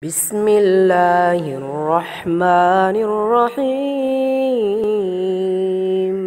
بسم الله الرحمن الرحيم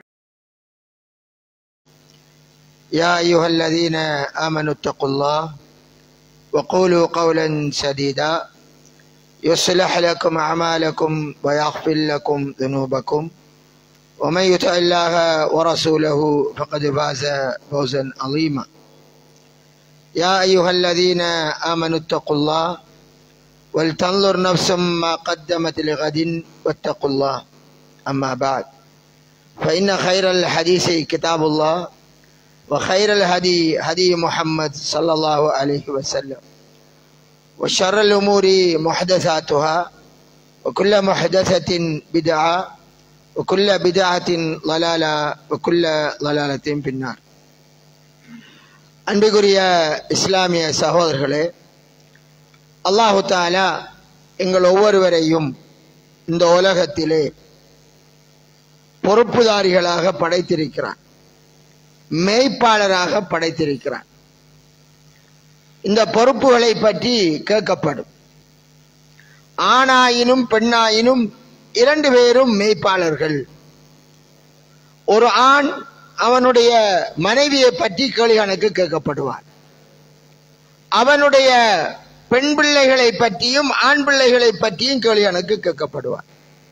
يا أيها الذين آمنوا اتقوا الله وقولوا قولا سديدا يصلح لكم أعمالكم ويغفر لكم ذنوبكم ومن يطع الله ورسوله فقد فاز فوزا عظيما يا أيها الذين آمنوا اتقوا الله ولتنظر نفس ما قدمت لغد واتقوا الله أما بعد فإن خير الحديث كتاب الله وخير الهدي هدي محمد صلى الله عليه وسلم وشر الأمور محدثاتها وكل محدثة بدعة وكل بدعة ضلالة وكل ضلالة في النار அன்புக்குரிய இஸ்லாமிய சகோதரர்களே அல்லாஹு தாலா எங்கள் ஒவ்வொருவரையும் இந்த உலகத்திலே பொறுப்புதாரிகளாக படைத்திருக்கிறான் மேய்ப்பாளராக படைத்திருக்கிறான் இந்த பொறுப்புகளை பற்றி கேட்கப்படும் ஆணாயினும் பெண்ணாயினும் இரண்டு பேரும் மேய்ப்பாளர்கள் ஒரு ஆண் அவனுடைய மனைவியை பற்றி கேள்வி கணக்கு கேட்கப்படுவார் அவனுடைய பெண் பிள்ளைகளை பற்றியும் ஆண் பிள்ளைகளை பற்றியும் கேள்வி கணக்கு கேட்கப்படுவார்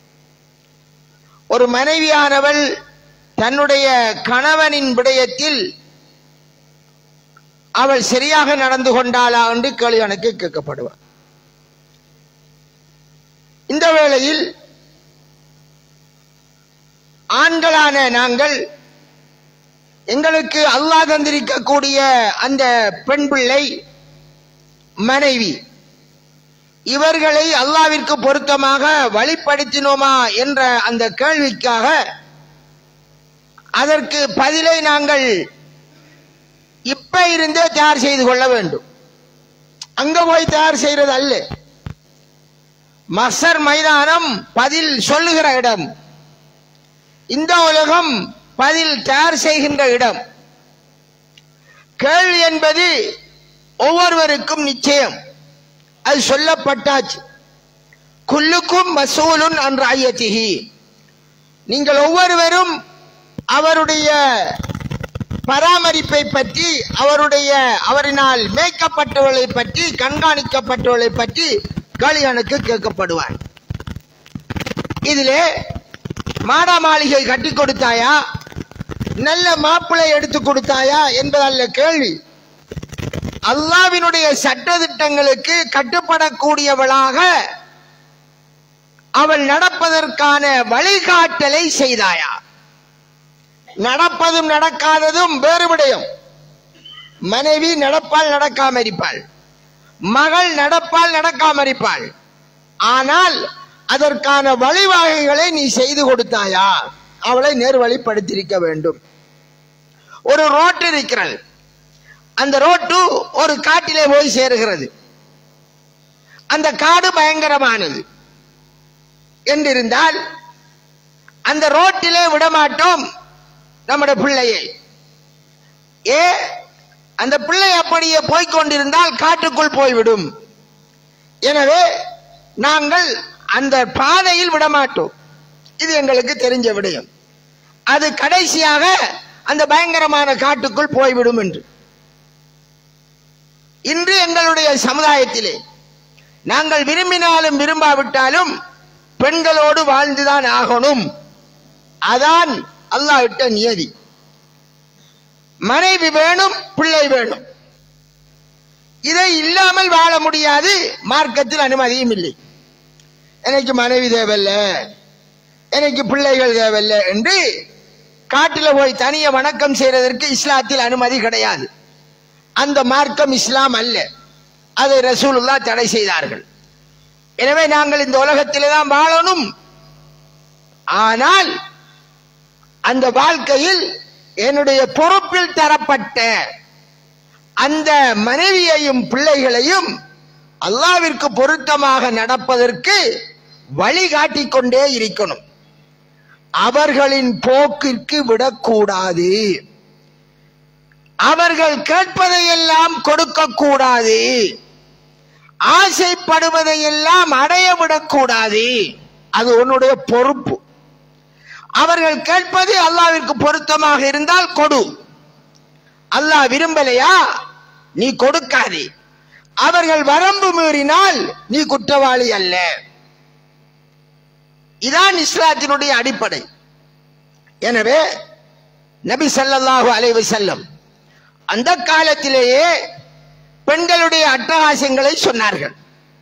ஒரு மனைவியானவள் தன்னுடைய கணவனின் விடயத்தில் அவள் சரியாக நடந்து கொண்டாளா என்று கேள்வி கணக்கு கேட்கப்படுவார் இந்த வேளையில் ஆண்களான நாங்கள் எங்களுக்கு அல்லாஹ் தந்திருக்கக்கூடிய அந்த பெண் பிள்ளை மனைவி இவர்களை அல்லாவிற்கு பொருத்தமாக வழிப்படுத்தினோமா என்ற அந்த கேள்விக்காக அதற்கு பதிலை நாங்கள் இப்ப இருந்தே தயார் செய்து கொள்ள வேண்டும் அங்க போய் தயார் செய்யறது அல்ல மசர் மைதானம் பதில் சொல்லுகிற இடம் இந்த உலகம் பதில் தயார் செய்கின்ற இடம் கேள்வி என்பது ஒவ்வொருவருக்கும் நிச்சயம் அது சொல்லப்பட்டாச்சு குல்லுக்கும் மசூலுன் அன்று ஐயத்திகி நீங்கள் ஒவ்வொருவரும் அவருடைய பராமரிப்பை பற்றி அவருடைய அவரினால் மேய்க்கப்பட்டவர்களை பற்றி கண்காணிக்கப்பட்டவர்களை பற்றி காளியானுக்கு கேட்கப்படுவார் இதிலே மாடா மாளிகை கட்டி கொடுத்தாயா நல்ல மாப்பிளை எடுத்து கொடுத்தாயா என்பதல்ல கேள்வி அல்லாவினுடைய சட்ட திட்டங்களுக்கு கட்டுப்படக்கூடியவளாக அவள் நடப்பதற்கான வழிகாட்டலை செய்தாயா நடப்பதும் நடக்காததும் வேறு விடயம் மனைவி நடப்பால் நடக்காம இருப்பாள் மகள் நடப்பால் நடக்காம இருப்பாள் ஆனால் அதற்கான வழிவகைகளை நீ செய்து கொடுத்தாயா அவளை நேர்வழிப்படுத்தியிருக்க வேண்டும் ஒரு ரோட்டு இருக்கிறது அந்த ரோட்டு ஒரு காட்டிலே போய் சேருகிறது அந்த காடு பயங்கரமானது என்றிருந்தால் அந்த ரோட்டிலே விடமாட்டோம் நம்முடைய பிள்ளையை ஏ அந்த பிள்ளை அப்படியே போய்கொண்டிருந்தால் காட்டுக்குள் போய்விடும் எனவே நாங்கள் அந்த பாதையில் விடமாட்டோம் இது எங்களுக்கு தெரிஞ்ச விடயம் அது கடைசியாக அந்த பயங்கரமான காட்டுக்குள் போய்விடும் என்று இன்று எங்களுடைய சமுதாயத்திலே நாங்கள் விரும்பினாலும் விரும்பாவிட்டாலும் பெண்களோடு வாழ்ந்துதான் ஆகணும் அதான் அல்லாஹ் விட்ட நியதி மனைவி வேணும் பிள்ளை வேணும் இதை இல்லாமல் வாழ முடியாது மார்க்கத்தில் அனுமதியும் இல்லை எனக்கு மனைவி தேவையில்ல எனக்கு பிள்ளைகள் தேவையில்லை என்று காட்டில் போய் தனிய வணக்கம் செய்வதற்கு இஸ்லாத்தில் அனுமதி கிடையாது அந்த மார்க்கம் இஸ்லாம் அல்ல அதை ரசூலுல்லா தடை செய்தார்கள் எனவே நாங்கள் இந்த உலகத்திலே தான் வாழணும் ஆனால் அந்த வாழ்க்கையில் என்னுடைய பொறுப்பில் தரப்பட்ட அந்த மனைவியையும் பிள்ளைகளையும் அல்லாவிற்கு பொருத்தமாக நடப்பதற்கு வழிகாட்டி கொண்டே இருக்கணும் அவர்களின் போக்கிற்கு விடக்கூடாது அவர்கள் கேட்பதையெல்லாம் கொடுக்க கூடாது ஆசைப்படுவதை எல்லாம் அடைய விடக்கூடாது அது உன்னுடைய பொறுப்பு அவர்கள் கேட்பது அல்லாவிற்கு பொருத்தமாக இருந்தால் கொடு அல்லாஹ் விரும்பலையா நீ கொடுக்காதே அவர்கள் வரம்பு மீறினால் நீ குற்றவாளி அல்ல இதான் இஸ்லாத்தினுடைய அடிப்படை எனவே நபி ஸல்லல்லாஹு அலைஹி வஸல்லம் அந்த காலத்திலேயே பெண்களுடைய அட்டகாசங்களை சொன்னார்கள்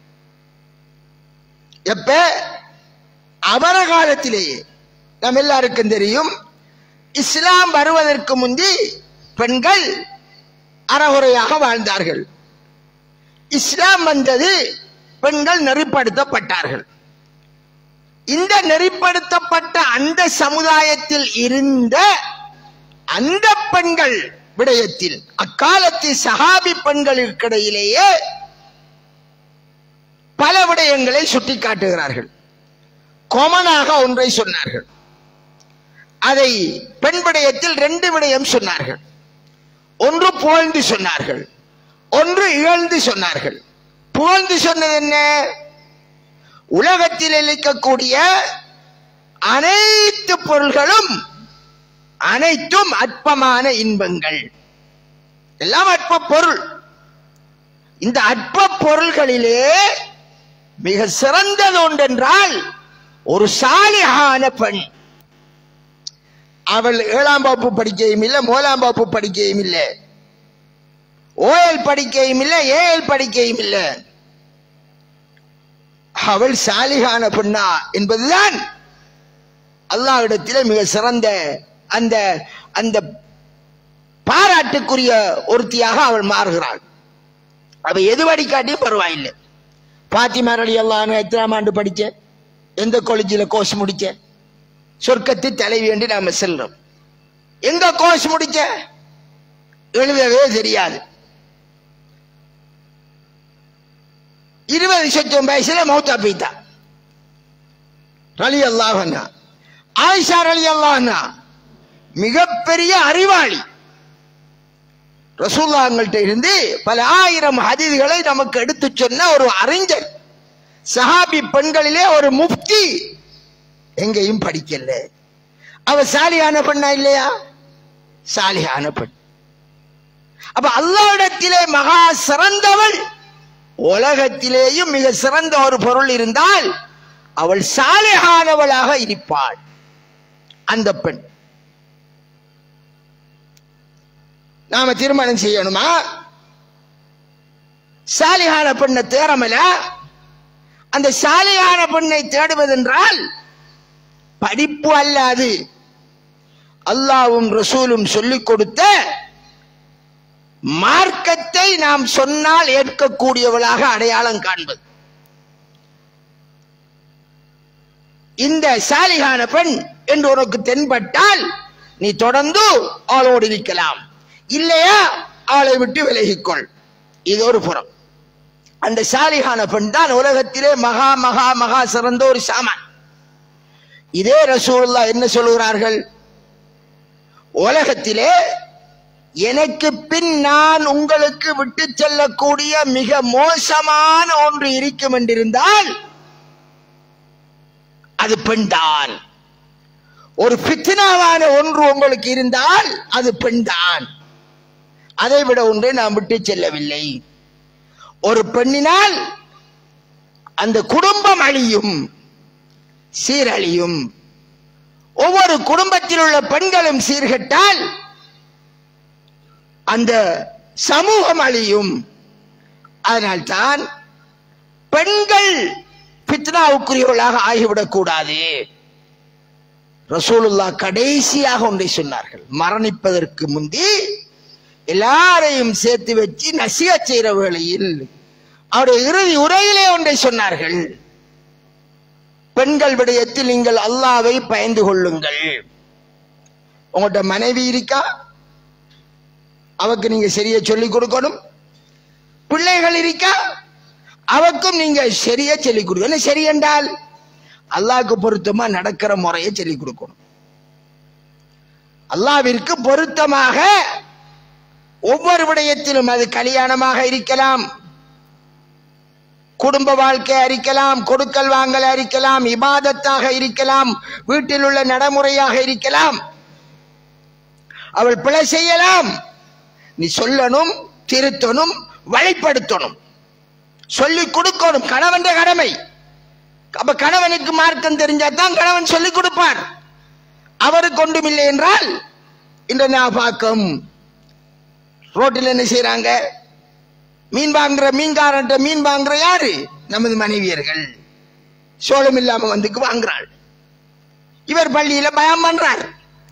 எப்ப அவர காலத்திலேயே நம்ம எல்லாருக்கும் தெரியும் இஸ்லாம் வருவதற்கு முந்தி பெண்கள் அறகுறையாக வாழ்ந்தார்கள் இஸ்லாம் வந்தது பெண்கள் நெறிப்படுத்தப்பட்டார்கள் இந்த நெறிப்படுத்தப்பட்ட அந்த சமுதாயத்தில் இருந்த அந்த பெண்கள் விடயத்தில் அக்காலத்து சஹாபி பெண்களுக்கிடையிலேயே பல விடயங்களை சுட்டிக்காட்டுகிறார்கள் கொமனாக ஒன்றை சொன்னார்கள் அதை பெண் விடயத்தில் ரெண்டு விடயம் சொன்னார்கள் ஒன்று புகழ்ந்து சொன்னார்கள் ஒன்று இகழ்ந்து சொன்னார்கள் புகழ்ந்து சொன்னது என்ன உலகத்தில் இருக்கக்கூடிய அனைத்து பொருள்களும் அனைத்தும் அற்பமான இன்பங்கள் எல்லாம் அற்ப பொருள் இந்த அற்ப பொருள்களிலே மிக சிறந்தது ஒன்றென்றால் ஒரு சாலிகான பெண் அவள் ஏழாம் வகுப்பு படிக்கையும் இல்லை மூலாம் வகுப்பு படிக்கையும் இல்லை ஓஎல் படிக்கையும் இல்லை ஏஎல் படிக்கையும் இல்லை அவள் சாலிகான பெண்ணா என்பதுதான் அல்லாஹ்விடத்திலே மிக சிறந்த அந்த அந்த பாராட்டுக்குரிய ஒருத்தியாக அவள் மாறுகிறாள் அவ எது வடிகாட்டியும் பரவாயில்லை பாத்திமா அலி அல்லான்னு எத்தனாம் ஆண்டு படிச்ச எந்த காலேஜில் கோர்ஸ் முடிச்ச சொர்க்கத்து தலைவி என்று நாம செல்றோம் எங்க கோர்ஸ் முடிச்ச எழுதவே தெரியாது இருபது சொச்சம் வயசுல மௌத்தா பீத்தா ரலி அல்லாஹன்னா ஆயிஷா ரலி அல்லாஹன்னா மிகப்பெரிய அறிவாளி ரசூல்லாங்கள்ட்ட இருந்து பல ஆயிரம் ஹதீதுகளை நமக்கு எடுத்து சொன்ன ஒரு அறிஞர் சஹாபி பெண்களிலே ஒரு முஃப்தி எங்கேயும் படிக்கல அவ சாலியான பெண்ணா இல்லையா சாலியான பெண் அப்ப அல்லாவிடத்திலே மகா சிறந்தவள் உலகத்திலேயும் மிக சிறந்த ஒரு பொருள் இருந்தால் அவள் சாலிகானவளாக இருப்பாள் அந்த பெண் நாம திருமணம் செய்யணுமா சாலிகான பெண்ணை தேரமல அந்த சாலிகான பெண்ணை தேடுவதென்றால் படிப்பு அல்லாது அல்லாவும் ரசூலும் சொல்லிக் கொடுத்த மார்க்கத்தை நாம் சொன்னால் ஏற்கக்கூடியவளாக அடையாளம் காண்பது இந்த சாலிகான பெண் என்று உனக்கு தென்பட்டால் நீ தொடர்ந்து அவளோடு இருக்கலாம் இல்லையா அவளை விட்டு விலகிக்கொள் இது ஒரு புறம் அந்த சாலிகான பெண் தான் உலகத்திலே மகா மகா மகா சிறந்த ஒரு சாமான் இதே ரசூலுல்லா என்ன சொல்லுகிறார்கள் உலகத்திலே எனக்கு பின் நான் உங்களுக்கு விட்டு செல்லக்கூடிய மிக மோசமான ஒன்று இருக்கும் என்றிருந்தால் அது பெண்தான் ஒரு பித்னாவான ஒன்று உங்களுக்கு இருந்தால் அது பெண்தான் அதை விட ஒன்றை நாம் விட்டு செல்லவில்லை ஒரு பெண்ணினால் அந்த குடும்பம் அழியும் சீரழியும் ஒவ்வொரு குடும்பத்தில் உள்ள பெண்களும் சீர்கெட்டால் அந்த சமூகம் அழியும் அதனால்தான் பெண்கள் பித்னாவுக்குரியவர்களாக ஆகிவிடக் கூடாது ரசூலுல்லா கடைசியாக ஒன்றை சொன்னார்கள் மரணிப்பதற்கு முந்தி எல்லாரையும் சேர்த்து வச்சு நசிய செய்கிற வேளையில் அவருடைய இறுதி உரையிலே ஒன்றை சொன்னார்கள் பெண்கள் விடயத்தில் நீங்கள் அல்லாவை பயந்து கொள்ளுங்கள் உங்கள்கிட்ட மனைவி இருக்கா அவக்கு நீங்க சரியா சொல்லிக் கொடுக்கணும் பிள்ளைகள் இருக்கா அவக்கும் நீங்க சரியா சொல்லிக் கொடுக்கணும் என்ன சரி என்றால் அல்லாஹ்க்கு பொருத்தமா நடக்கிற முறையை சொல்லிக் கொடுக்கணும் அல்லாவிற்கு பொருத்தமாக ஒவ்வொரு விடயத்திலும் அது கல்யாணமாக இருக்கலாம் குடும்ப வாழ்க்கையா இருக்கலாம் கொடுக்கல் வாங்கலா இருக்கலாம் இபாதத்தாக இருக்கலாம் வீட்டில் உள்ள நடைமுறையாக இருக்கலாம் அவள் பிழை செய்யலாம் நீ சொல்லணும் திருத்தணும் வழிப்படுத்தணும் சொல்லி கொடுக்கணும் கணவன் கடமை அப்ப கணவனுக்கு மார்க்கம் தெரிஞ்சாதான் கணவன் சொல்லிக் கொடுப்பார் அவருக்கு ஒன்றும் இல்லை என்றால் இன்று நான் பார்க்கும் ரோட்டில் என்ன செய்யறாங்க மீன் வாங்குற மீன்காரன்ட்ட மீன் வாங்குற யாரு நமது மனைவியர்கள் சோளம் இல்லாம வந்துக்கு வாங்குறாள் இவர் பள்ளியில பயம் பண்றார்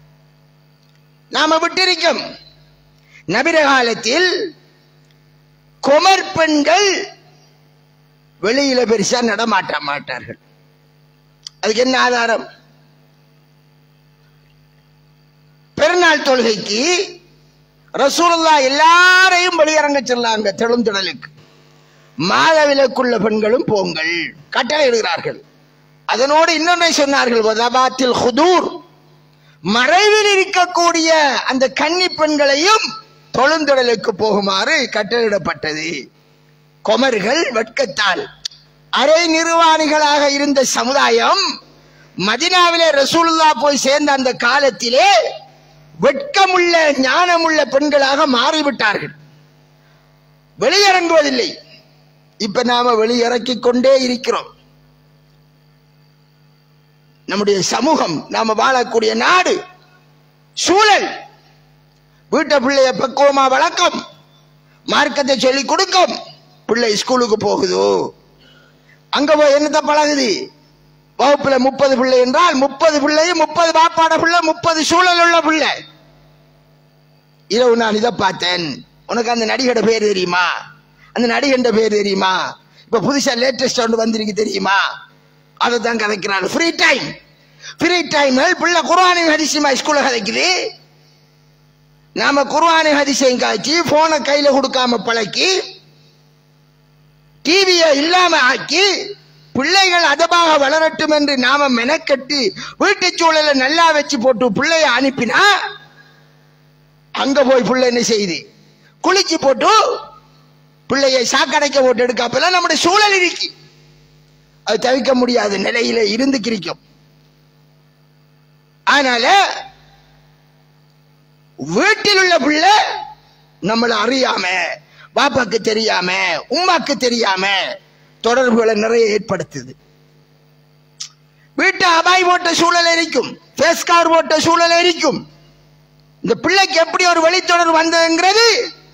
நாம விட்டிருக்கோம் நபிர காலத்தில் குமர் பெண்கள் வெளியில பெருசா நடமாட்ட மாட்டார்கள் அதுக்கு என்ன ஆதாரம் பெருநாள் தொழுகைக்கு ரசூலுல்லா எல்லாரையும் வெளியரங்க செல்லாங்க தெளுந்திடலுக்கு மாதவிலக்குள்ள பெண்களும் போங்கள் கட்டளை இடுகிறார்கள் அதனோடு இன்னொன்றை சொன்னார்கள் வதபாத்தில் ஹுதூர் மறைவில் இருக்கக்கூடிய அந்த கன்னி பெண்களையும் தொழுந்திடலுக்கு போகுமாறு கட்டளையிடப்பட்டது கொமர்கள் வெட்கத்தால் அரை நிர்வாணிகளாக இருந்த சமுதாயம் மதினாவிலே ரசூலுல்லா போய் சேர்ந்த அந்த காலத்திலே வெட்கமுள்ள ஞானமுள்ள பெண்களாக மாறிவிட்டார்கள் வெளியிறங்குவதில்லை இப்ப நாம வெளியிறக்கிக் கொண்டே இருக்கிறோம் நம்முடைய சமூகம் நாம வாழக்கூடிய நாடு சூழல் வீட்டை பிள்ளைய பக்குவமா வளர்க்கும் மார்க்கத்தை சொல்லி கொடுக்கும் பிள்ளை ஸ்கூலுக்கு போகுதோ அங்க போய் என்னத்த பழகுது வகுப்புல முப்பது பிள்ளை என்றால் முப்பது பிள்ளையும் முப்பது பாப்பாட பிள்ளை முப்பது சூழல் உள்ள பிள்ளை இரவு நான் இதை பார்த்தேன் உனக்கு அந்த நடிகட பேர் தெரியுமா அந்த நடிகண்ட பேர் தெரியுமா இப்ப புதுசா லேட்டஸ்ட் ஒன்று வந்திருக்கு தெரியுமா அதை தான் கதைக்கிறாள் ஃப்ரீ டைம் ஃப்ரீ டைம் பிள்ளை குர்ஆனை ஹரிசிமா ஸ்கூல்ல கதைக்குது நாம குர்ஆனை ஹரிசையும் காய்ச்சி போனை கையில கொடுக்காம பழக்கி டிவியை இல்லாம ஆக்கி பிள்ளைகள் அதபாக வளரட்டும் என்று நாம மெனக்கட்டு வீட்டு சூழலை நல்லா வச்சு போட்டு பிள்ளைய அனுப்பினா அங்க போய் பிள்ளை என்ன செய்யுது குளிச்சு போட்டு பிள்ளையை சாக்கடைக்க போட்டு எடுக்காப்பெல்லாம் நம்முடைய சூழல் இருக்கு அது தவிர்க்க முடியாத நிலையில இருந்து கிரிக்கும் அதனால வீட்டில் உள்ள பிள்ளை நம்மளை அறியாம பாப்பாக்கு தெரியாம உமாக்கு தெரியாம தொடர்புகளை நிறைய ஏற்படுத்துது வீட்டு அபாய் போட்ட சூழல் இருக்கும் ஃபேஸ் கார் போட்ட சூழல் இருக்கும் இந்த பிள்ளைக்கு எப்படி ஒரு வழித்தொடர் வந்ததுங்கிறது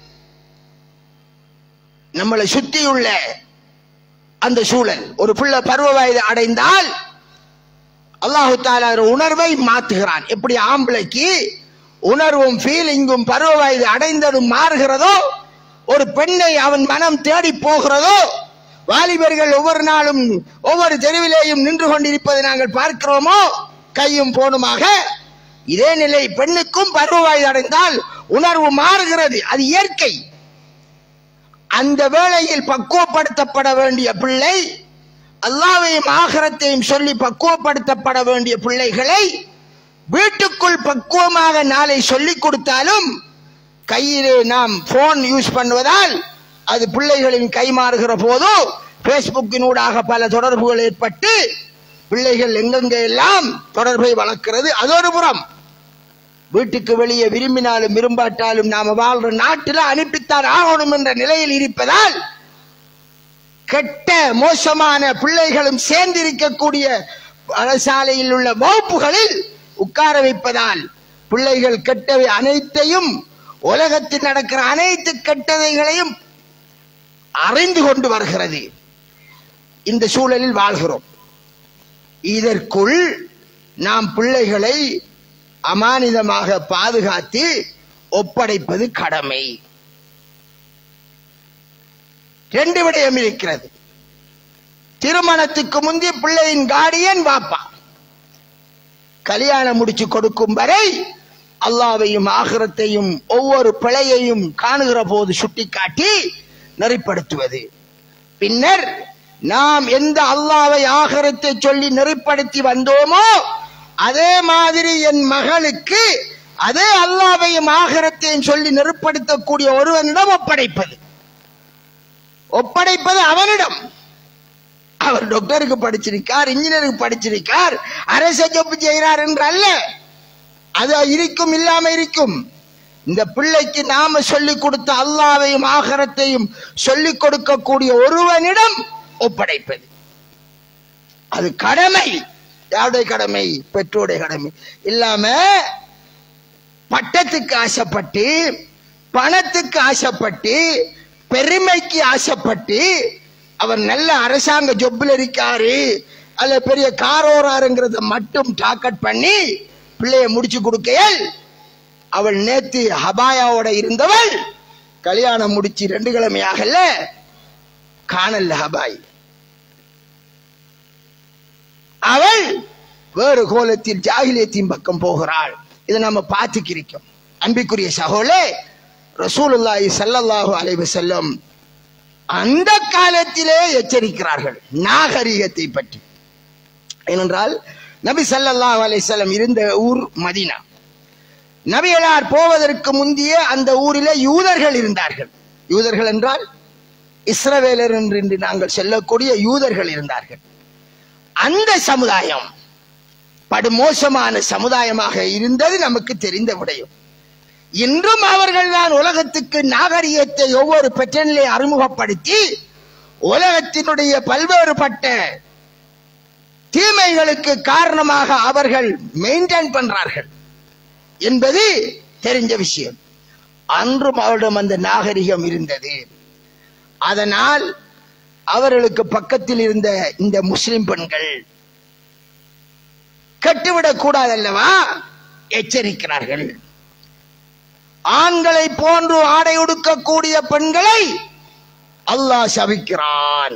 நம்மளை சுத்தியுள்ள அந்த சூழல் ஒரு பிள்ளை பருவ வயது அடைந்தால் அல்லாஹு தாலா ஒரு உணர்வை மாத்துகிறான் எப்படி ஆம்பளைக்கு உணர்வும் ஃபீலிங்கும் பருவ வயது அடைந்ததும் மாறுகிறதோ ஒரு பெண்ணை அவன் மனம் தேடி போகிறதோ வாலிபர்கள் ஒவ்வொரு நாளும் ஒவ்வொரு தெருவிலேயும் நின்று கொண்டிருப்பதை நாங்கள் பார்க்கிறோமோ கையும் போனுமாக இதே நிலை பெண்ணுக்கும் பருவ வயது அடைந்தால் உணர்வு மாறுகிறது அது இயற்கை அந்த வேளையில் பக்குவப்படுத்தப்பட வேண்டிய பிள்ளை அல்லாவையும் ஆகரத்தையும் சொல்லி பக்குவப்படுத்தப்பட வேண்டிய பிள்ளைகளை வீட்டுக்குள் பக்குவமாக நாளை சொல்லிக் கொடுத்தாலும் கையிலே நாம் போன் யூஸ் பண்ணுவதால் அது பிள்ளைகளின் கை மாறுகிற போதோ பேஸ்புக்கினூடாக பல தொடர்புகள் ஏற்பட்டு பிள்ளைகள் எங்கெங்கே எல்லாம் தொடர்பை வளர்க்கிறது அதொரு புறம் வீட்டுக்கு வெளியே விரும்பினாலும் விரும்பாட்டாலும் நாம வாழ்ற நாட்டில் அனுப்பித்தான் ஆகணும் என்ற நிலையில் இருப்பதால் கெட்ட மோசமான பிள்ளைகளும் சேர்ந்திருக்கக்கூடிய பாடசாலையில் உள்ள வகுப்புகளில் உட்கார வைப்பதால் பிள்ளைகள் கெட்டவை அனைத்தையும் உலகத்தில் நடக்கிற அனைத்து கெட்டதைகளையும் அறிந்து கொண்டு வருகிறது இந்த சூழலில் வாழ்கிறோம் இதற்குள் நாம் பிள்ளைகளை அமானிதமாக பாதுகாத்து ஒப்படைப்பது கடமை ரெண்டு விடயம் இருக்கிறது திருமணத்துக்கு முந்தைய பிள்ளையின் கார்டியன் பாப்பா கல்யாணம் முடிச்சு கொடுக்கும் வரை அல்லாவையும் ஆகிரத்தையும் ஒவ்வொரு பிழையையும் காணுகிற போது சுட்டிக்காட்டி நெறிப்படுத்துவது பின்னர் நாம் எந்த அல்லாவை ஆகரத்தை சொல்லி நெறிப்படுத்தி வந்தோமோ அதே மாதிரி என் மகளுக்கு அதே அல்லாவையும் ஆகரத்தையும் சொல்லி நெருப்படுத்தக்கூடிய ஒருவனிடம் ஒப்படைப்பது ஒப்படைப்பது அவனிடம் அவர் டாக்டருக்கு படிச்சிருக்கார் இன்ஜினியருக்கு படிச்சிருக்கார் அரச ஜப்பு செய்கிறார் என்று அல்ல அது இருக்கும் இல்லாம இருக்கும் இந்த பிள்ளைக்கு நாம சொல்லிக் கொடுத்த அல்லாவையும் ஆகரத்தையும் சொல்லிக் கொடுக்கக்கூடிய ஒருவனிடம் ஒப்படைப்பது அது கடமை யாருடைய கடமை பெற்றோருடைய கடமை இல்லாம பட்டத்துக்கு ஆசைப்பட்டு பணத்துக்கு ஆசைப்பட்டு பெருமைக்கு ஆசைப்பட்டு அவர் நல்ல அரசாங்க ஜொப்பில் இருக்காரு அல்ல பெரிய காரோராருங்கிறத மட்டும் டாக்கெட் பண்ணி பிள்ளைய முடிச்சு கொடுக்கையல் அவள் நேத்து ஹபாயாவோட இருந்தவள் கல்யாணம் முடிச்சு ரெண்டு கிழமையாகல காணல ஹபாய் அவள் வேறு கோலத்தில் ஜாகிலியத்தின் பக்கம் போகிறாள் இதை நம்ம பார்த்துக்கிருக்கோம் அன்பிக்குரிய சகோலே ரசூலுல்லாஹி ஸல்லல்லாஹு அலைஹி வஸல்லம் அந்த காலத்திலே எச்சரிக்கிறார்கள் நாகரிகத்தை பற்றி ஏனென்றால் நபி ஸல்லல்லாஹு அலைஹி வஸல்லம் இருந்த ஊர் மதீனா நபிகளார் போவதற்கு முந்தைய அந்த ஊரிலே யூதர்கள் இருந்தார்கள் யூதர்கள் என்றால் இஸ்ரவேலர் என்று இன்று நாங்கள் சொல்லக்கூடிய யூதர்கள் இருந்தார்கள் அந்த சமுதாயம் படுமோசமான சமுதாயமாக இருந்தது நமக்கு தெரிந்த விடயம் இன்றும் அவர்கள் தான் உலகத்துக்கு நாகரிகத்தை ஒவ்வொரு பெற்றனிலே அறிமுகப்படுத்தி உலகத்தினுடைய பல்வேறுபட்ட தீமைகளுக்கு காரணமாக அவர்கள் மெயின்டைன் பண்றார்கள் என்பது தெரிஞ்ச விஷயம் அன்றும் அவரிடம் அந்த நாகரிகம் இருந்தது அதனால் அவர்களுக்கு பக்கத்தில் இருந்த இந்த முஸ்லிம் பெண்கள் கட்டுவிடக் கூடாதல்லவா எச்சரிக்கிறார்கள் ஆண்களை போன்று ஆடை உடுக்கக்கூடிய பெண்களை அல்லாஹ் சபிக்கிறான்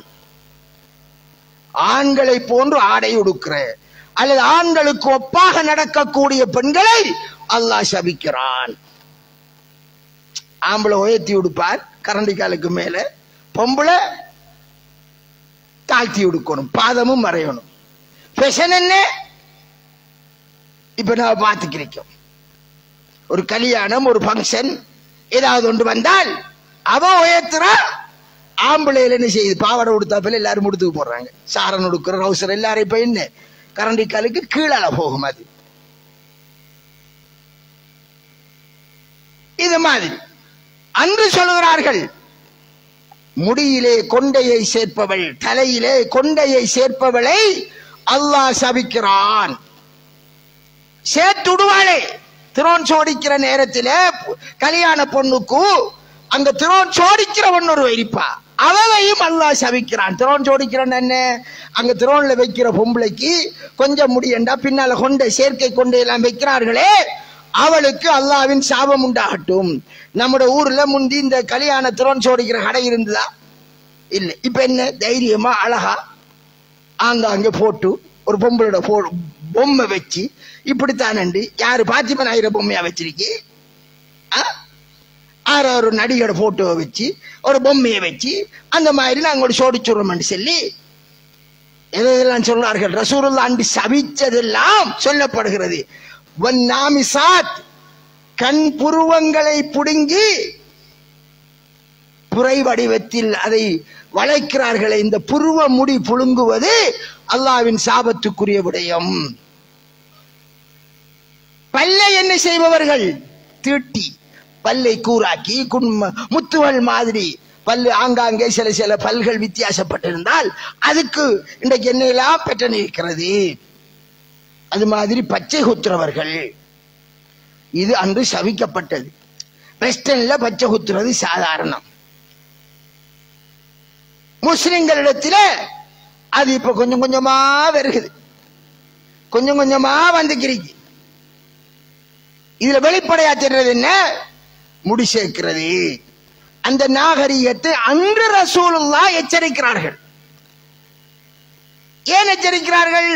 ஆண்களை போன்று ஆடை உடுக்கிற அல்லது ஆண்களுக்கு ஒப்பாக நடக்கக்கூடிய பெண்களை அல்லாஹ் சபிக்கிறான் ஆம்பளை உயர்த்தி உடுப்பார் கரண்டி காலுக்கு மேல பொம்பளை தாழ்த்தி உடுக்கணும் பாதமும் மறையணும் ஃபெஷன் என்ன இப்ப நான் பார்த்துக்கிறோம் ஒரு கல்யாணம் ஒரு ஃபங்க்ஷன் ஏதாவது ஒன்று வந்தால் அவ உயர்த்துறா ஆம்பளையில என்ன செய்யுது பாவாடை உடுத்தாப்பில் எல்லாரும் முடித்துக்கு போடுறாங்க சாரன் உடுக்கிற ரவுசர் எல்லாரும் இப்ப என்ன கரண்டி காலுக்கு கீழால போகும் அது இது மாதிரி அன்று சொல்கிறார்கள் முடியிலே கொண்டையை சேர்ப்பவள் தலையிலே கொண்டையை சேர்ப்பவளை அல்லாஹ் சபிக்கிறான் சேர்த்துடுவாளே திரோன் சோடிக்கிற நேரத்தில கல்யாண பொண்ணுக்கு அங்க திரோன் சோடிக்கிறவன் ஒரு இருப்பா அவளையும் அல்லாஹ் சபிக்கிறான் திரோன் சோடிக்கிறான் என்ன அங்க திரோன்ல வைக்கிற பொம்பளைக்கு கொஞ்சம் முடியண்டா பின்னால கொண்டை சேர்க்கை கொண்டை எல்லாம் வைக்கிறார்களே அவளுக்கு அல்லாவின் சாபம் உண்டாகட்டும் நம்முடைய ஊர்ல முந்தி இந்த கல்யாண திரோன் சோடிக்கிற கடை இருந்ததா இல்ல இப்ப என்ன தைரியமா அழகா ஆங்காங்க போட்டு ஒரு பொம்பளோட போ பொம்மை வச்சு இப்படித்தானண்டு யாரு பாத்திமா நாயிர பொம்மையா வச்சிருக்கி ஆ? ஆறு ஒரு நடிகோட போட்டோவை வச்சு ஒரு பொம்மையை வச்சு அந்த மாதிரி நாங்க ஒரு சோடிச்சுடுறோம்னு சொல்லி எதெல்லாம் சொல்றார்கள் ரசூலுல்லா அண்டு சபிச்சதெல்லாம் சொல்லப்படுகிறது வன்னாமிசாத் கண் புருவங்களை புடுங்கி புரை வடிவத்தில் அதை வளைக்கிறார்களே இந்த புருவ முடி புழுங்குவது அல்லாவின் சாபத்துக்குரிய விடயம் பல்லை என்ன செய்பவர்கள் தீட்டி பல்லை கூராக்கி குன்ம முத்துவல் மாதிரி பல்லு ஆங்காங்கே சில சில பல்கள் வித்தியாசப்பட்டிருந்தால் அதுக்கு இன்றைக்கு என்னெல்லாம் பெற்று இருக்கிறது அது மாதிரி பச்சை குத்துறவர்கள் இது அன்று சவிக்கப்பட்டது வெஸ்டர்ன்ல பச்சை குத்துறது சாதாரணம் முஸ்லிம்களிடத்துல அது இப்ப கொஞ்சம் கொஞ்சமா வருகுது கொஞ்சம் கொஞ்சமா வந்துக்கிறீங்க இதுல வெளிப்படையா தெரிறது என்ன முடி சேர்க்கிறது அந்த நாகரிகத்தை அன்று ரசூலுல்லா எச்சரிக்கிறார்கள் ஏன் எச்சரிக்கிறார்கள்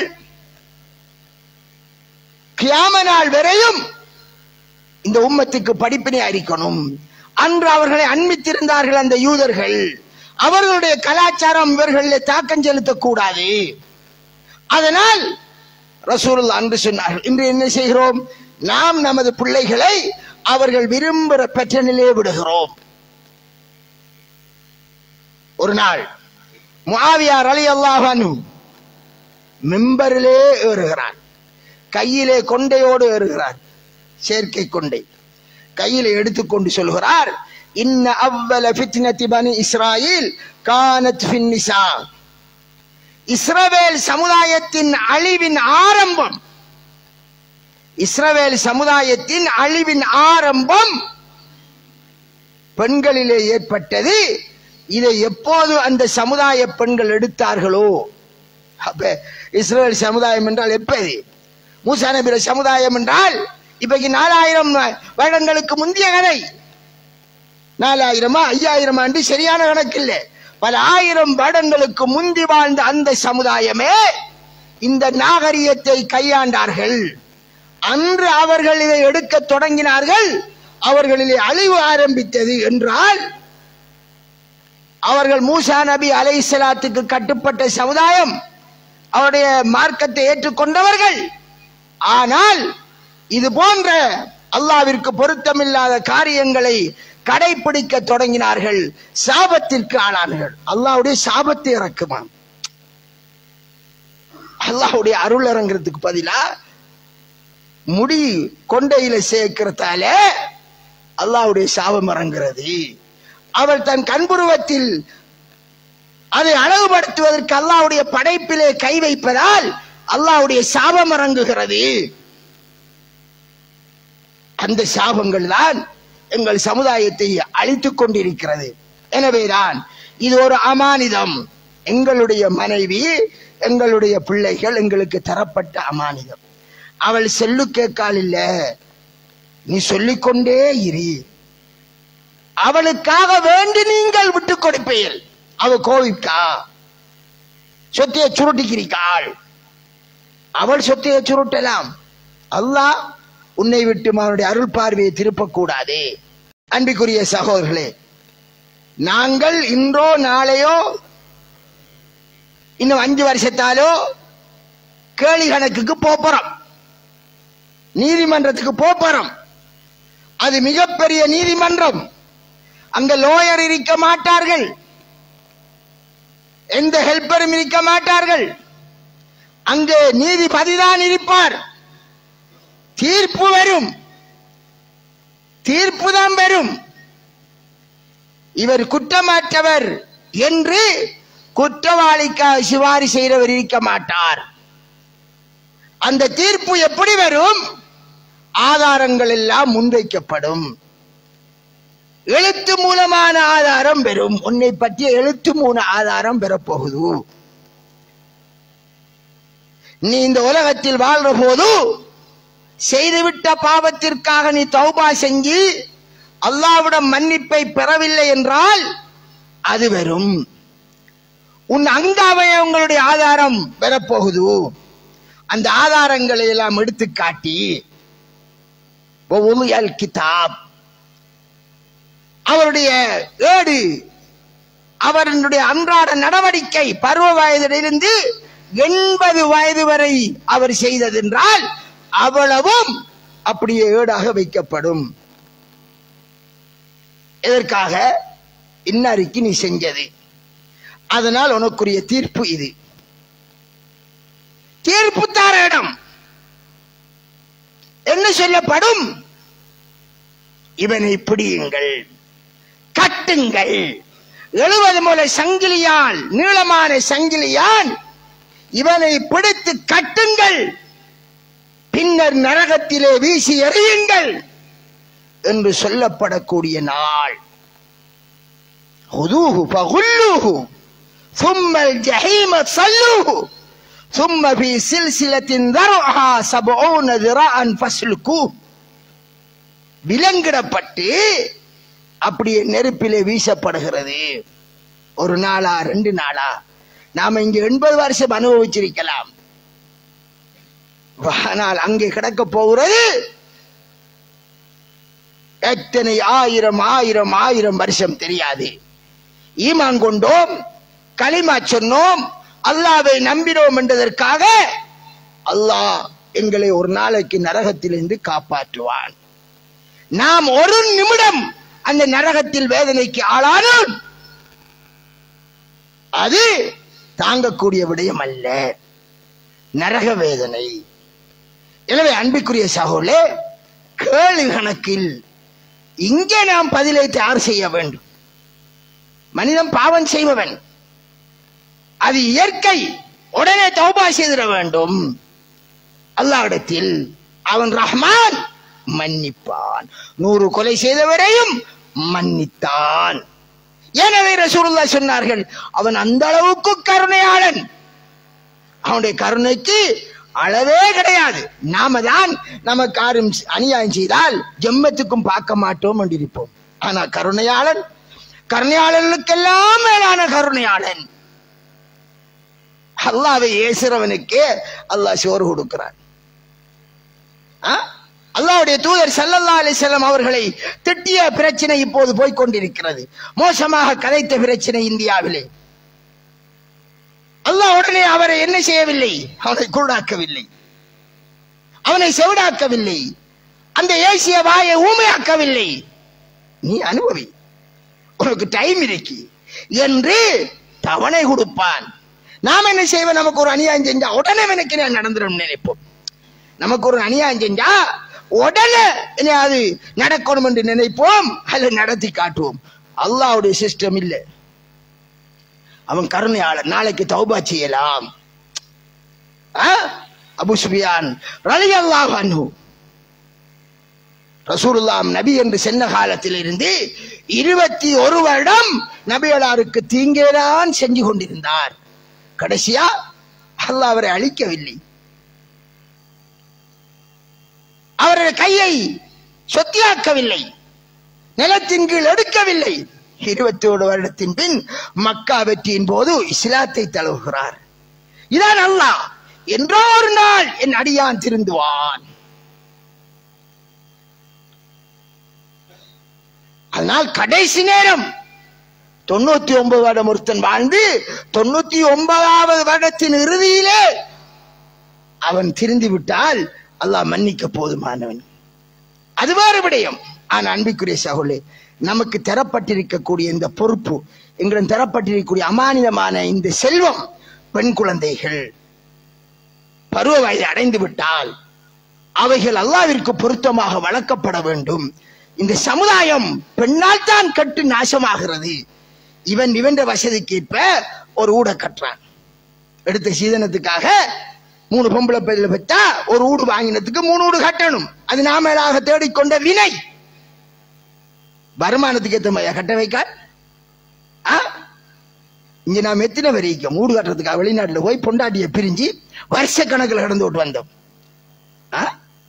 கியாம நாள் வரையும் இந்த உம்மத்துக்கு படிப்பினை அறிக்கணும் அன்று அவர்களை அண்மித்திருந்தார்கள் அந்த யூதர்கள் அவர்களுடைய கலாச்சாரம் இவர்களில் தாக்கம் செலுத்தக்கூடாது அதனால் ரசூலுல்லா அன்று சொன்னார்கள் இன்று என்ன செய்கிறோம் நாம் நமது பிள்ளைகளை அவர்கள் விரும்புகிற பெற்ற நிலையை விடுகிறோம் ஒரு நாள் முஆவியார் அலி அல்லாஹானு மெம்பரிலே ஏறுகிறார் கையிலே கொண்டையோடு ஏறுகிறார் சேர்க்கை கொண்டை கையில எடுத்துக்கொண்டு சொல்கிறார் இன்ன அவ்வல ஃபித்னதி பனி இஸ்ராயில் கானத் ஃபின் நிசா இஸ்ரவேல் சமுதாயத்தின் அழிவின் ஆரம்பம் இஸ்ரவேல் சமுதாயத்தின் அழிவின் ஆரம்பம் பெண்களிலே ஏற்பட்டது இதை எப்போது அந்த சமுதாய பெண்கள் எடுத்தார்களோ அப்ப இஸ்ரேல் சமுதாயம் என்றால் எப்பது மூசா நபிர சமுதாயம் என்றால் இப்பைக்கு நாலாயிரம் வருடங்களுக்கு முந்தைய கதை நாலாயிரமா ஐயாயிரம் ஆண்டு சரியான கணக்கு இல்லை பல ஆயிரம் வருடங்களுக்கு முந்தி வாழ்ந்த அந்த சமுதாயமே இந்த நாகரிகத்தை கையாண்டார்கள் அன்று அவர்கள் இதை எடுக்க தொடங்கினார்கள் அவர்களிலே அழிவு ஆரம்பித்தது என்றால் அவர்கள் மூசா நபி அலைசலாத்துக்கு கட்டுப்பட்ட சமுதாயம் அவருடைய மார்க்கத்தை ஏற்றுக்கொண்டவர்கள் ஆனால் இது போன்ற அல்லாவிற்கு பொருத்தமில்லாத காரியங்களை கடைபிடிக்க தொடங்கினார்கள் சாபத்திற்கு ஆளானார்கள் அல்லாவுடைய சாபத்தை இறக்குமாம் அல்லாஹ்வுடைய அருள் இறங்குறதுக்கு பதிலா முடி கொண்டையில சேர்க்கிறதால அல்லாஹ்வுடைய சாபம் இறங்குறது அவள் தன் கண்புருவத்தில் அதை அழகுபடுத்துவதற்கு அல்லாஹ்வுடைய படைப்பிலே கை வைப்பதால் அல்லாஹ்வுடைய சாபம் இறங்குகிறது அந்த சாபங்கள் தான் எங்கள் சமுதாயத்தை அழித்துக் கொண்டிருக்கிறது எனவேதான் இது ஒரு அமானிதம் எங்களுடைய மனைவி எங்களுடைய பிள்ளைகள் எங்களுக்கு தரப்பட்ட அமானிதம் அவள் செல்லு கேட்கால் இல்ல நீ சொல்லிக்கொண்டே இரு அவளுக்காக வேண்டி நீங்கள் விட்டு கொடுப்பீர்கள் அவ கோவிக்கா சொத்தையை சுருட்டிக்கிறீக்காள் அவள் சொத்தையை சுருட்டலாம் அல்லாஹ் உன்னை விட்டு அவனுடைய அருள் பார்வையை திருப்பக்கூடாது அன்பிற்குரிய சகோதரர்களே நாங்கள் இன்றோ நாளையோ இன்னும் அஞ்சு வருஷத்தாலோ கேலி கணக்குக்கு போறோம் நீதிமன்றத்துக்கு போறோம் அது மிகப்பெரிய நீதிமன்றம் அங்க லோயர் இருக்க மாட்டார்கள் எந்த ஹெல்ப்பரும் இருக்க மாட்டார்கள் அங்கே நீதிபதிதான் இருப்பார் தீர்ப்பு வரும் தீர்ப்பு தான் வரும் இவர் குற்றமற்றவர் என்று குற்றவாளிக்காக சிவாரி செய்கிறவர் இருக்க மாட்டார் அந்த தீர்ப்பு எப்படி வரும் ஆதாரங்கள் எல்லாம் முன்வைக்கப்படும் எழுத்து மூலமான ஆதாரம் பெறும் உன்னை பற்றிய எழுத்து மூல ஆதாரம் பெறப்போகுது நீ இந்த உலகத்தில் வாழ்ற போது செய்துவிட்ட பாவத்திற்காக நீ தௌபா செஞ்சு அல்லாவிடம் மன்னிப்பை பெறவில்லை என்றால் அது வரும் உன் அங்காவயவங்களுடைய ஆதாரம் பெறப்போகுது அந்த ஆதாரங்களை எல்லாம் எடுத்து காட்டி ஒவ்வொரு கிதாப் அவருடைய ஏடு அவருடைய அன்றாட நடவடிக்கை பருவ வயதிலிருந்து எண்பது வயது வரை அவர் செய்ததென்றால் அவ்வளவும் அப்படியே ஏடாக வைக்கப்படும் எதற்காக இன்னறைக்கு நீ செஞ்சது அதனால் உனக்குரிய தீர்ப்பு இது தீர்ப்பு தார இடம் என்ன சொல்லப்படும் இவனை பிடியுங்கள் கட்டுங்கள் எழுபது முறை சங்கிலியால் நீளமான சங்கிலியால் இவனை பிடித்து கட்டுங்கள் பின்னர் நரகத்திலே வீசி எறியுங்கள் என்று சொல்லப்படக்கூடிய நாள் خذوه فغلوه ثم الجحيم صلوه ثم في سلسلة ذرعها سبعون ذراعا فاسلكوه விலங்கிடப்பட்டு அப்படியே நெருப்பிலே வீசப்படுகிறது ஒரு நாளா ரெண்டு நாளா நாம இங்க எண்பது வருஷம் அனுபவிச்சிருக்கலாம் ஆனால் அங்கே கிடக்க போகிறது எத்தனை ஆயிரம் ஆயிரம் ஆயிரம் வருஷம் தெரியாது ஈமான் கொண்டோம் களிமா சொன்னோம் அல்லாவை நம்பினோம் என்றதற்காக அல்லாஹ் எங்களை ஒரு நாளைக்கு நரகத்திலிருந்து காப்பாற்றுவான் நாம் ஒரு நிமிடம் அந்த நரகத்தில் வேதனைக்கு ஆளானோம் அது தாங்கக்கூடிய விடயம் அல்ல நரக வேதனை எனவே அன்பிற்குரிய சகோலே கேள்வி கணக்கில் இங்கே நாம் பதிலை தயார் செய்ய வேண்டும் மனிதன் பாவம் செய்பவன் அது இயற்கை உடனே தௌபா செய்திட வேண்டும் அல்லாஹ்விடத்தில் அவன் ரஹ்மான் மன்னிப்பான் நூறு கொலை செய்தவரையும் மன்னித்தான் எனவே ரசூலுல்லாஹ் சொன்னார்கள் அவன் அந்த அளவுக்கு கருணையாளன் அவனுடைய கருணைக்கு அளவே கிடையாது நாம தான் நமக்கு யாரும் அநியாயம் செய்தால் ஜெம்மத்துக்கும் பார்க்க மாட்டோம் என்றிருப்போம் ஆனா கருணையாளன் கருணையாளர்களுக்கெல்லாம் மேலான கருணையாளன் அல்லாவை ஏசுறவனுக்கே அல்லாஹ் சோறு கொடுக்கிறான் ஆ? அல்லாஹ்வுடைய தூதர் ஸல்லல்லாஹு அலைஹி வஸல்லம் அவர்களை திட்டிய பிரச்சனை இப்போது போய்க் கொண்டிருக்கிறது மோசமாக கதைத்த பிரச்சனை இந்தியாவிலே அல்லாஹ் உடனே அவரை என்ன செய்யவில்லை அவனை குருடாக்கவில்லை அவனை செவிடாக்கவில்லை அந்த ஏசிய வாயை ஊமையாக்கவில்லை நீ அனுபவி உனக்கு டைம் இருக்கு என்று தவணை கொடுப்பான் நாம் என்ன செய்வோம் நமக்கு ஒரு அநியாயம் செஞ்சா உடனே எனக்கு நான் நடந்துடும் நினைப்போம் நமக்கு ஒரு அநியாயம் செஞ்சா உடனே என்ன அது நடக்கணும் என்று நினைப்போம் அல்ல நடத்தி காட்டுவோம் அல்லாஹ்வுடைய சிஸ்டம் இல்லை அவன் கருணையாளர் நாளைக்கு தௌபா செய்யலாம் ஆ? அபு சுபியான் ரலியல்லாஹு அன்ஹு ரசூலுல்லாம் நபி என்று சென்ன காலத்தில் இருந்து இருபத்தி ஒரு வருடம் நபிகளாருக்கு தீங்கேதான் செஞ்சு கொண்டிருந்தார் கடைசியா அல்லாஹ் அவரை அழிக்கவில்லை அவருடைய கையை சொத்தியாக்கவில்லை நிலத்தின் கீழ் எடுக்கவில்லை இருபத்தி ஒரு வருடத்தின் பின் மக்கா வெற்றியின் போது இஸ்லாத்தை தழுவுகிறார் இதான் அல்லாஹ் என்றோ ஒரு நாள் என் அடியான் திருந்துவான் அதனால் கடைசி நேரம் தொண்ணூத்தி ஒன்பது வருடம் ஒருத்தன் வாழ்ந்து தொண்ணூத்தி ஒன்பதாவது வருடத்தின் இறுதியிலே அவன் திருந்து விட்டால் அல்லாஹ் மன்னிக்க போதுமானவன் அது வேறு விடயம் ஆனா அன்பிற்குரிய சகோலே நமக்கு தரப்பட்டிருக்கக்கூடிய இந்த பொறுப்பு எங்களிடம் தரப்பட்டிருக்கக்கூடிய அமானிதமான இந்த செல்வம் பெண் குழந்தைகள் பருவ வயதை அடைந்து விட்டால் அவைகள் அல்லாவிற்கு பொருத்தமாக வளர்க்கப்பட வேண்டும் இந்த சமுதாயம் பெண்ணால் தான் கட்டு நாசமாகிறது இவன் இவன் வசதிக்கேற்ப ஒரு ஊட கட்டுறான் எடுத்த சீதனத்துக்காக மூணு பொம்பளை பிள்ளை பெற்றா ஒரு வீடு வாங்கினதுக்கு மூணு வீடு கட்டணும் அது நாமளாக தேடிக்கொண்ட வினை வருமானத்துக்கு ஏத்த மாதிரி கட்ட வைக்க ஆ? இங்க நாம் எத்தனை வரைக்கும் வீடு கட்டுறதுக்காக வெளிநாட்டுல போய் பொண்டாட்டிய பிரிஞ்சு வருஷ கணக்கில் கடந்து விட்டு வந்தோம் ஆ?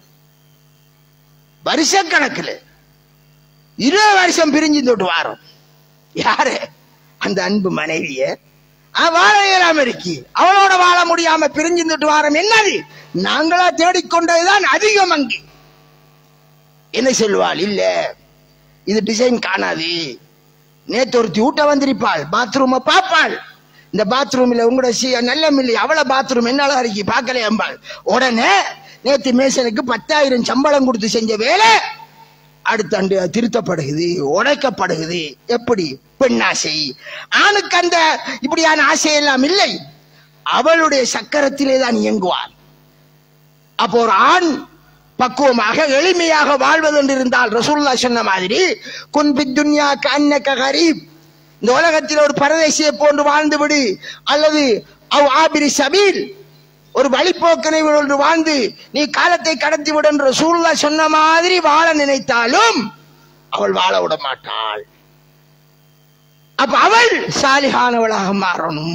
வருஷ கணக்கில் இருபது வருஷம் பிரிஞ்சு தொட்டு வாரோம் யாரு அந்த அன்பு மனைவிய ஆ, வாழ இயலாம இருக்கி அவளோட வாழ முடியாம பிரிஞ்சு தொட்டு வாரம் என்னது நாங்களா தேடிக்கொண்டதுதான் அதிகம் அங்கே என்ன சொல்லுவாள் இல்ல இது டிசைன் காணாது நேத்து ஒருத்தி ஊட்ட வந்திருப்பாள் பாத்ரூம பாப்பாள் இந்த பாத்ரூம்ல உங்களோட சி- நல்ல மில்லி அவள பாத்ரூம் என்னால இருக்கு பார்க்கல அம்பாள் உடனே நேத்து மேசனுக்கு பத்தாயிரம் சம்பளம் கொடுத்து செஞ்ச வேலை அடுத்த ஆண்டு அது திருத்தப்படுகிறது உடைக்கப்படுகிறது எப்படி பெண்ணாசை ஆணுக்கு அந்த இப்படியான ஆசை எல்லாம் இல்லை அவளுடைய சக்கரத்திலே தான் இயங்குவாள் அப்போ ஒரு ஆண் பக்குவமாக எளிமையாக வாழ்வது என்று இருந்தால் ரசூல்லா சொன்ன மாதிரி குன்பி துன்யா கண்ணக்க கரீப் இந்த உலகத்தில் ஒரு பரதேசியை போன்று வாழ்ந்து விடு அல்லது அவ் ஆபிரி சபீல் ஒரு வழிப்போக்கனை ஒன்று வாழ்ந்து நீ காலத்தை கடத்தி விடு என்று ரசூல்லா சொன்ன மாதிரி வாழ நினைத்தாலும் அவள் வாழ விட மாட்டாள் அப்ப அவள் சாலிகானவளாக மாறணும்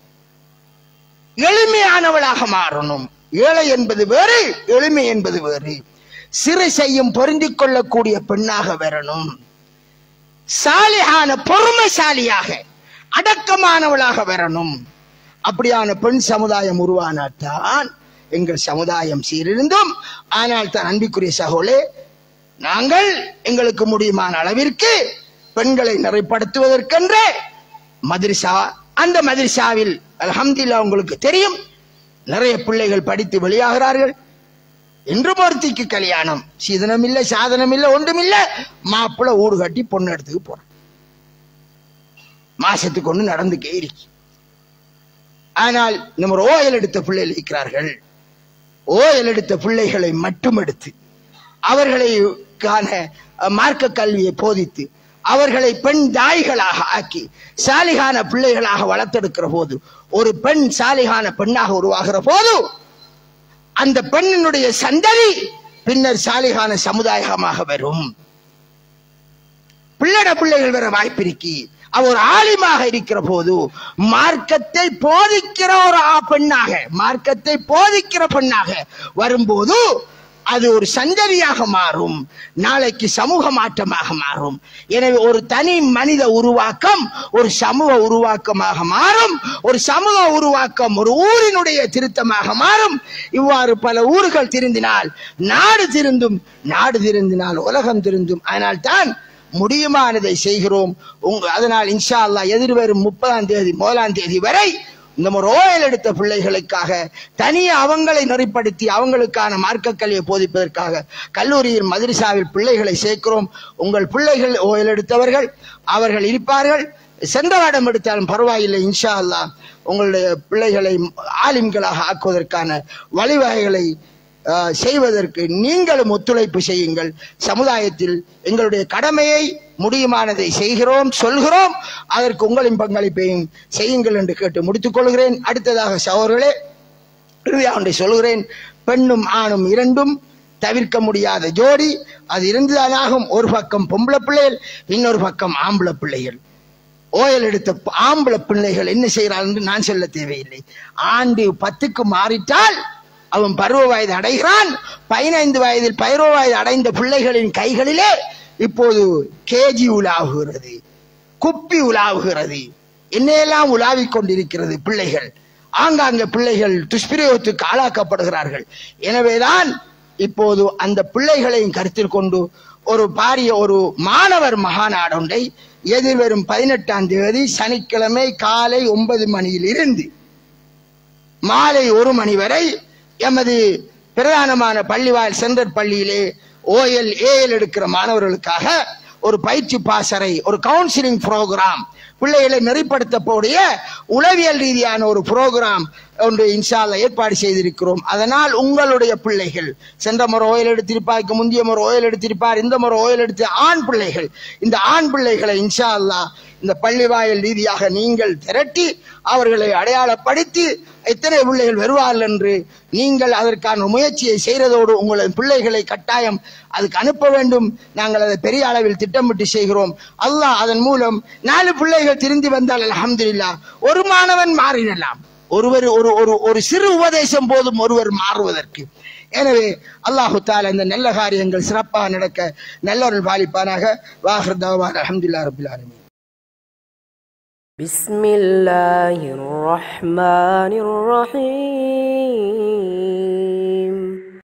எளிமையானவளாக மாறணும் ஏழை என்பது வேறு எளிமை என்பது வேறு சிறு செய்யும் பொருந்திக் கொள்ளக்கூடிய பெண்ணாக வரணும் சாலியான பொறுமைசாலியாக அடக்கமானவளாக வரணும் அப்படியான பெண் சமுதாயம் உருவானால்தான் எங்கள் சமுதாயம் சீரிருந்தும் ஆனால் தான் அன்பிற்குரிய சகோலே நாங்கள் எங்களுக்கு முடியுமான அளவிற்கு பெண்களை நிறைப்படுத்துவதற்கென்றே மதுரிசா அந்த மதுரிசாவில் அல்ஹம்துலில்லாஹ் உங்களுக்கு தெரியும் நிறைய பிள்ளைகள் படித்து வெளியாகிறார்கள் இன்றும் ஒருத்திக்கு கல்யாணம் சீதனம் இல்ல சாதனம் இல்ல ஒன்றும் இல்ல மாப்பிள்ளை ஊடு கட்டி பொண்ணு எடுத்துக்கு போறான் மாசத்துக்கு ஒண்ணு நடந்துக்கே இருக்கு ஆனால் நம்ம ஓயல் எடுத்த பிள்ளைகள் இருக்கிறார்கள் ஓயல் எடுத்த பிள்ளைகளை மட்டும் எடுத்து அவர்களை காண அஹ், மார்க்க கல்வியை போதித்து அவர்களை பெண் தாய்களாக ஆக்கி சாலிகான பிள்ளைகளாக வளர்த்தெடுக்கிற போது ஒரு பெண் சாலிகான பெண்ணாக உருவாகிற போது அந்த பெண்ணினுடைய சந்ததி பின்னர் சாலிகான சமுதாயமாக வரும் பிள்ளட பிள்ளைகள் வர வாய்ப்பிருக்கி அவ ஒரு ஆலிமாக இருக்கிற போது மார்க்கத்தை போதிக்கிற ஒரு ஆ- பெண்ணாக மார்க்கத்தை போதிக்கிற பெண்ணாக வரும்போது அது ஒரு சந்ததியாக மாறும் நாளைக்கு சமூக மாற்றமாக மாறும் எனவே ஒரு தனி மனித உருவாக்கம் ஒரு சமூக உருவாக்கமாக மாறும் ஒரு சமூக உருவாக்கம் ஒரு ஊரினுடைய திருத்தமாக மாறும் இவ்வாறு பல ஊர்கள் திருந்தினால் நாடு திருந்தும் நாடு திருந்தினால் உலகம் திருந்தும் அதனால் தான் முடியுமானதை செய்கிறோம் உங்க அதனால் இன்ஷா அல்லாஹ் எதிர்வரும் முப்பதாம் தேதி முதலாம் தேதி வரை இந்த ஒரு ஓயல் எடுத்த பிள்ளைகளுக்காக தனியே அவங்களை நெறிப்படுத்தி அவங்களுக்கான மார்க்க கல்வியை போதிப்பதற்காக கல்லூரியில் மதரசாவில் பிள்ளைகளை சேர்க்கிறோம் உங்கள் பிள்ளைகள் ஓயல் எடுத்தவர்கள் அவர்கள் இருப்பார்கள் சென்ற வருடம் எடுத்தாலும் பரவாயில்லை இன்ஷா அல்லாஹ் உங்களுடைய பிள்ளைகளை ஆலிம்களாக ஆக்குவதற்கான வழிவகைகளை ஆஹ், செய்வதற்கு நீங்களும் ஒத்துழைப்பு செய்யுங்கள் சமுதாயத்தில் எங்களுடைய கடமையை முடியுமானதை செய்கிறோம் சொல்கிறோம் அதற்கு உங்களின் பங்களிப்பையும் செய்யுங்கள் என்று கேட்டு முடித்துக் கொள்கிறேன் அடுத்ததாக சகோதரர்களே இறுதியாக ஒன்றை சொல்கிறேன் பெண்ணும் ஆணும் இரண்டும் தவிர்க்க முடியாத ஜோடி அது இருந்துதானாகும் ஒரு பக்கம் பொம்பளை பிள்ளைகள் இன்னொரு பக்கம் ஆம்பளை பிள்ளைகள் ஓயல் எடுத்த ப- ஆம்பளை பிள்ளைகள் என்ன செய்கிறார் என்று நான் சொல்ல தேவையில்லை ஆண்டு பத்துக்கு மாறிட்டால் அவன் பருவ வயது அடைகிறான் பதினைந்து வயதில் பருவ வயது அடைந்த பிள்ளைகளின் கைகளிலே இப்போது கேஜி உலாவுகிறது குப்பி உலாவுகிறது என்னையெல்லாம் உலாவிக் கொண்டிருக்கிறது பிள்ளைகள் ஆங்காங்க பிள்ளைகள் துஷ்பிரயோகத்துக்கு ஆளாக்கப்படுகிறார்கள் எனவேதான் இப்போது அந்த பிள்ளைகளையும் கருத்தில் கொண்டு ஒரு பாரிய ஒரு மாணவர் மகாநாடு ஒன்றை எதிர்வரும் பதினெட்டாம் தேதி சனிக்கிழமை காலை ஒன்பது மணியில் இருந்து மாலை ஒரு மணி வரை எமது பிரதானமான பள்ளிவாயல் சென்ட்ரல் பள்ளியிலே ஓஎல் ஏஎல் எடுக்கிற மாணவர்களுக்காக ஒரு பயிற்சி பாசறை ஒரு கவுன்சிலிங் ப்ரோக்ராம் பிள்ளைகளை நெறிப்படுத்தக்கூடிய உளவியல் ரீதியான ஒரு ப்ரோக்ராம் ஒன்று இன்ஷால்ல ஏற்பாடு செய்திருக்கிறோம் அதனால் உங்களுடைய பிள்ளைகள் சென்ற முறை ஓயல் எடுத்திருப்பாருக்கு முந்தைய முறை ஓயல் எடுத்திருப்பார் இந்த முறை ஓயல் எடுத்த ஆண் பிள்ளைகள் இந்த ஆண் பிள்ளைகளை இன்ஷா அல்லாஹ் இந்த பள்ளிவாயல் ரீதியாக நீங்கள் திரட்டி அவர்களை அடையாளப்படுத்தி எத்தனை பிள்ளைகள் வருவார்கள் என்று நீங்கள் அதற்கான முயற்சியை செய்கிறதோடு உங்களது பிள்ளைகளை கட்டாயம் அதுக்கு அனுப்ப வேண்டும் நாங்கள் அதை பெரிய அளவில் திட்டமிட்டு செய்கிறோம் அல்லாஹ் அதன் மூலம் நாலு பிள்ளைகள் திருந்தி வந்தால் அல்ஹம்துலில்லாஹ் ஒரு மாணவன் மாறிடலாம் ஒருவர் ஒரு ஒரு ஒரு சிறு உபதேசம் போதும் ஒருவர் மாறுவதற்கு எனவே அல்லாஹு தாலா இந்த நல்ல காரியங்கள் சிறப்பாக நடக்க நல்லொரு பாலிப்பானாக வாஹர் தவான் அலமதுல்லா ரபில் ஆலமீன் بسم الله الرحمن الرحيم